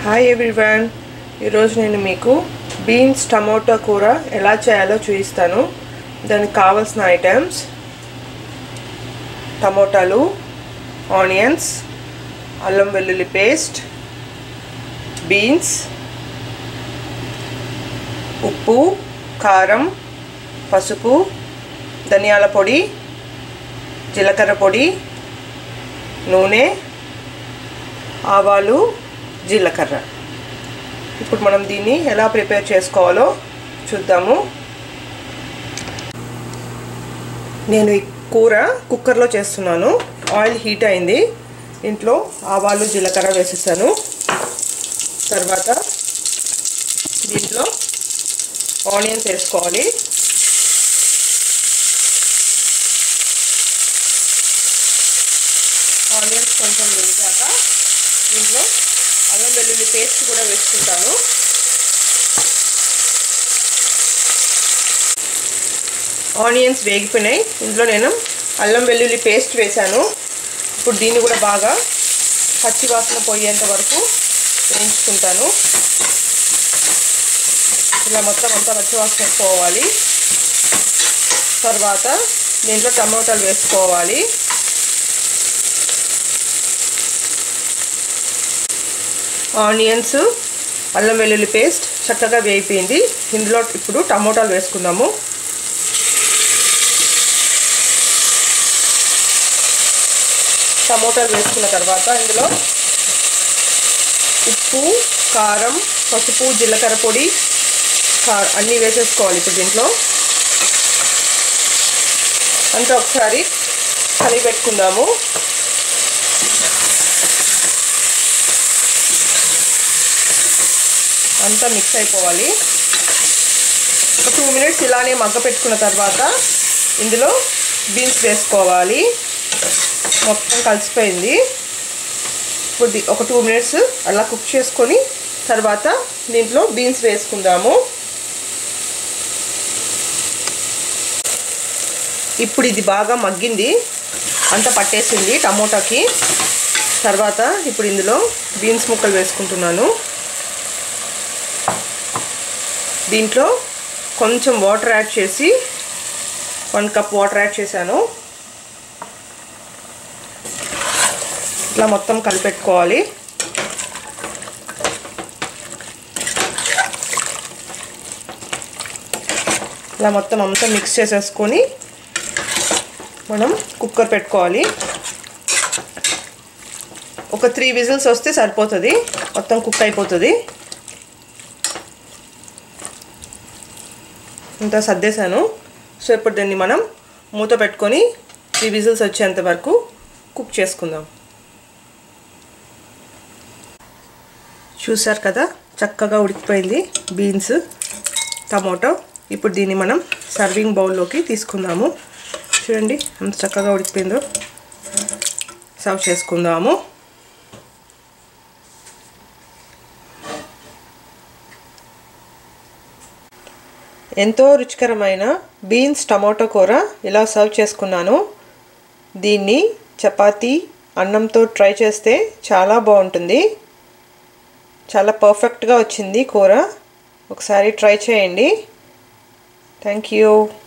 hi everyone ఈరోజు నేను మీకు బీన్స్ టమోటా కూర ఎలా చేయాలో చూపిస్తాను దానికి కావాల్సిన ఐటమ్స్ టమోటాలు ఆనియన్స్ అల్లం వెల్లుల్లి పేస్ట్ బీన్స్ ఉప్పు కారం పసుపు ధనియాల పొడి జీలకర్ర పొడి నూనె ఆవాలు జీలకర్ర ఇప్పుడు మనం దీన్ని ఎలా ప్రిపేర్ చేసుకోవాలో చూద్దాము నేను ఈ కూర కుక్కర్లో చేస్తున్నాను ఆయిల్ హీట్ అయింది ఇంట్లో ఆవాలు జీలకర్ర వేసేసాను తర్వాత దీంట్లో ఆనియన్స్ వేసుకోవాలి ఆనియన్స్ కొంచెం వేగాక దీంట్లో అల్లం వెల్లుల్లి పేస్ట్ కూడా వేసుకుంటాను ఆనియన్స్ వేగిపోయినాయి ఇందులో నేను అల్లం వెల్లుల్లి పేస్ట్ వేశాను ఇప్పుడు దీన్ని కూడా బాగా పచ్చి వాసన పోయేంత వరకు వేయించుకుంటాను ఇలా మొత్తం అంతా పచ్చి వాసన పోవాలి తర్వాత దీంట్లో టమాటాలు వేసుకోవాలి ఆనియన్స్ అల్లం వెల్లుల్లి పేస్ట్ చక్కగా వేయిపోయింది ఇందులో ఇప్పుడు టమోటాలు వేసుకుందాము టమోటాలు వేసుకున్న తర్వాత ఇందులో ఉప్పు కారం పసుపు జీలకర్ర పొడి కార అన్నీ వేసేసుకోవాలి ఇప్పుడు దీంట్లో అంతా ఒకసారి కలిపి పెట్టుకుందాము అంతా మిక్స్ అయిపోవాలి ఒక టూ మినిట్స్ ఇలానే మగ్గ పెట్టుకున్న తర్వాత ఇందులో బీన్స్ వేసుకోవాలి మొత్తం కలిసిపోయింది ఇప్పుడు ఒక టూ మినిట్స్ అలా కుక్ చేసుకొని తర్వాత దీంట్లో బీన్స్ వేసుకుందాము ఇప్పుడు ఇది బాగా మగ్గింది అంత పట్టేసింది టమోటాకి తర్వాత ఇప్పుడు ఇందులో బీన్స్ ముక్కలు వేసుకుంటున్నాను దీంట్లో కొంచెం వాటర్ యాడ్ చేసి వన్ కప్ వాటర్ యాడ్ చేశాను ఇట్లా మొత్తం కలిపెట్టుకోవాలి ఇలా మొత్తం అంతా మిక్స్ చేసేసుకొని మనం కుక్కర్ పెట్టుకోవాలి ఒక త్రీ విజిల్స్ వస్తే సరిపోతుంది మొత్తం కుక్ అయిపోతుంది ఇంత సర్దేశాను సో ఇప్పుడు దీన్ని మనం మూత పెట్టుకొని త్రీ విజిల్స్ వచ్చేంత వరకు కుక్ చేసుకుందాం చూసారు కదా చక్కగా ఉడికిపోయింది బీన్స్ టమాటో ఇప్పుడు దీన్ని మనం సర్వింగ్ బౌల్లోకి తీసుకుందాము చూడండి ఎంత చక్కగా ఉడికిపోయిందో సర్వ్ చేసుకుందాము ఎంతో రుచికరమైన బీన్స్ టమాటో కూర ఇలా సర్వ్ చేసుకున్నాను దీన్ని చపాతీ అన్నంతో ట్రై చేస్తే చాలా బాగుంటుంది చాలా పర్ఫెక్ట్గా వచ్చింది కూర ఒకసారి ట్రై చేయండి థ్యాంక్ యూ